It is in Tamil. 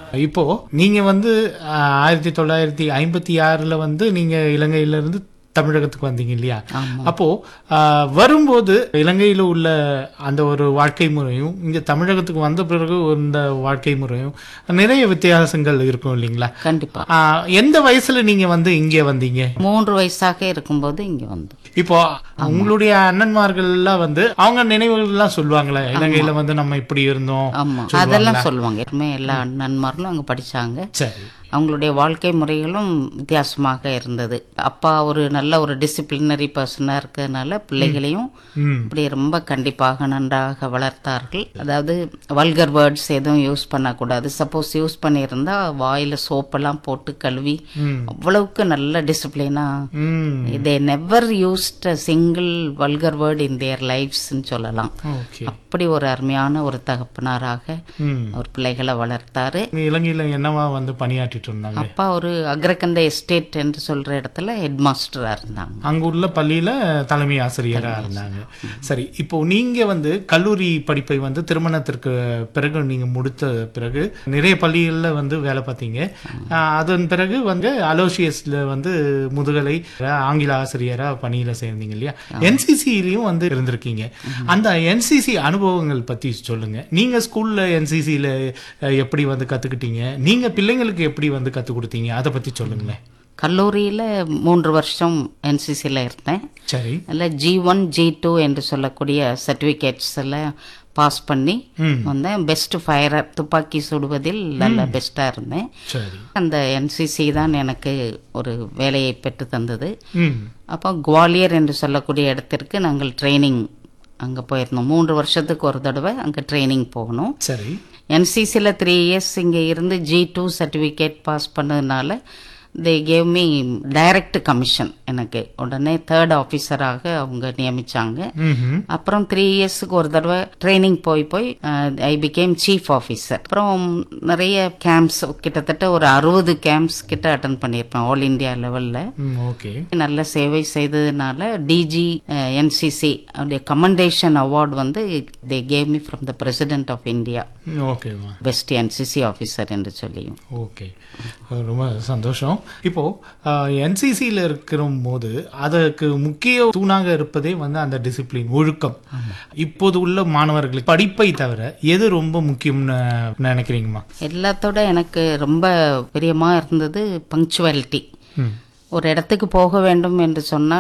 இப்போ நீங்க வந்து ஆஹ், ஆயிரத்தி தொள்ளாயிரத்தி ஐம்பத்தி ஆறுல வந்து நீங்க இலங்கையில இருந்து தமிழகத்துக்கு வந்தீங்க இல்லையா ஆமா. அப்போ ஆஹ், வரும்போது இலங்கையில உள்ள அந்த ஒரு வாழ்க்கை முறையும் இங்க தமிழகத்துக்கு வந்த பிறகு இந்த வாழ்க்கை முறையும் நிறைய வித்தியாசங்கள் இருக்கும் இல்லைங்களா கண்டிப்பா ஆஹ், எந்த வயசுல நீங்க வந்து இங்க வந்தீங்க மூன்று வயசாக இருக்கும்போது இங்க வந்தோம் இப்போ உங்களுடைய அண்ணன்மார்கள் எல்லாம் வந்து அவங்க நினைவுகள் எல்லாம் சொல்லுவாங்களே இலங்கையில வந்து நம்ம இப்படி இருந்தோம் ஆமா அதெல்லாம் சொல்லுவாங்க எப்பவுமே எல்லா நண்பர்களும் அங்க படிச்சாங்க சரி அவங்களுடைய வாழ்க்கை முறைகளும் வித்தியாசமாக இருந்தது அப்பா ஒரு நல்ல ஒரு டிசிப்ளினரி பர்சனா இருக்கிறதுனால பிள்ளைகளையும் ம் இப்படி ரொம்ப கண்டிப்பாக நன்றாக வளர்த்தார்கள் அதாவது வல்கர் வேர்ட்ஸ் எதுவும் யூஸ் பண்ணக்கூடாது சப்போஸ் யூஸ் பண்ணியிருந்தா வாயில சோப்பெல்லாம் போட்டு கழுவி ம் அவ்வளவுக்கு நல்ல டிசிப்ளினா ம் they never used single vulgar word in their லைஃப்ஸ்ன்னு சொல்லலாம் ஓகே அப்படி ஒரு அருமையான ஒரு தகப்பனாராக ம் அவர் பிள்ளைகளை வளர்த்தாரு இங்க இலங்கையில என்னவா வந்து பணியாற்றிட்டு இருந்தாங்க அப்பா ஒரு அக்ரகந்த எஸ்டேட் என்று சொல்ற இடத்துல ஹெட் மாஸ்டரா இருந்தாங்க அங்க உள்ள பள்ளியில தலைமை ஆசிரியரா இருந்தாங்க சரி இப்போ நீங்க வந்து கல்லூரி படிப்பை வந்து திருமணத்திற்கு பிறகு நீங்க முடித்த பிறகு நிறைய பள்ளிகள்ல வந்து வேலை பார்த்தீங்க ஆஹ் அதன் பிறகு வந்து அலோசியஸ்ல வந்து முதுகலை ஆங்கில ஆசிரியரா பணியில சேர்ந்தீங்க இல்லையா என்சிசிலையும் வந்து இருந்திருக்கீங்க அந்த என்சிசி அனுபவங்கள் பத்தி சொல்லுங்க நீங்க ஸ்கூல்ல என்சிசில எப்படி வந்து கத்துக்கிட்டீங்க நீங்க பிள்ளைங்களுக்கு எப்படி வந்து கத்து கொடுத்தீங்க அதை பத்தி சொல்லுங்களேன் கல்லூரியில மூன்று வருஷம் என்சிசியில் இருந்தேன் சரி அதில் ஜி ஒன் ஜி டூ என்று சொல்லக்கூடிய சர்டிஃபிகேட்ஸ் எல்லாம் பாஸ் பண்ணி ம் வந்தேன் பெஸ்ட் ஃபயரர் துப்பாக்கி சுடுவதில் நல்ல பெஸ்ட்டாக இருந்தேன் சரி அந்த என்சிசி தான் எனக்கு ஒரு வேலையை பெற்று தந்தது ம் அப்போ குவாலியர் என்று சொல்லக்கூடிய இடத்திற்கு நாங்கள் ட்ரைனிங் அங்கே போயிருந்தோம் மூன்று வருஷத்துக்கு ஒரு தடவை அங்கே ட்ரைனிங் போகணும் சரி என்சிசியில் த்ரீ இயர்ஸ் இங்கே இருந்து ஜி டூ சர்டிஃபிகேட் பாஸ் பண்ணதுனால they gave me direct commission எனக்கு உடனே தேர்ட் ஆஃபீஸராக அவங்க நியமிச்சாங்க ம்ஹும். அப்புறம் த்ரீ இயர்ஸ்க்கு ஒரு தடவை ட்ரைனிங் போய் போய் ஐ பிகேம் சீஃப் ஆஃபீஸர் அப்புறம் நிறைய கேம்ப்ஸ் கிட்டத்தட்ட ஒரு அறுபது கேம்ப்ஸ் கிட்ட அட்டன் பண்ணியிருப்பேன் ஆல் இந்தியா லெவலில் ம் ஓகே நல்ல சேவை செய்ததுனால டிஜி என்சிசி அவருடைய கமெண்டேஷன் அவார்டு வந்து they gave me from the president of India ம், ஓகேம்மா பெஸ்ட் என்சிசி ஆஃபீஸர் என்று சொல்லியும் ஓகே ரொம்ப சந்தோஷம் இப்போ என்சிசியில் இருக்கிற போது அதற்கு முக்கிய தூணாக இருப்பதே வந்து அந்த டிசிப்ளின் ஒழுக்கம் இப்போது உள்ள மாணவர்களுக்கு படிப்பை தவிர எது ரொம்ப முக்கியம்னு நினைக்கிறீங்கம்மா எல்லாத்தோட எனக்கு ரொம்ப பிரியமாக இருந்தது பங்க்சுவாலிட்டி ம் ஒரு இடத்துக்கு போக வேண்டும் என்று சொன்னால்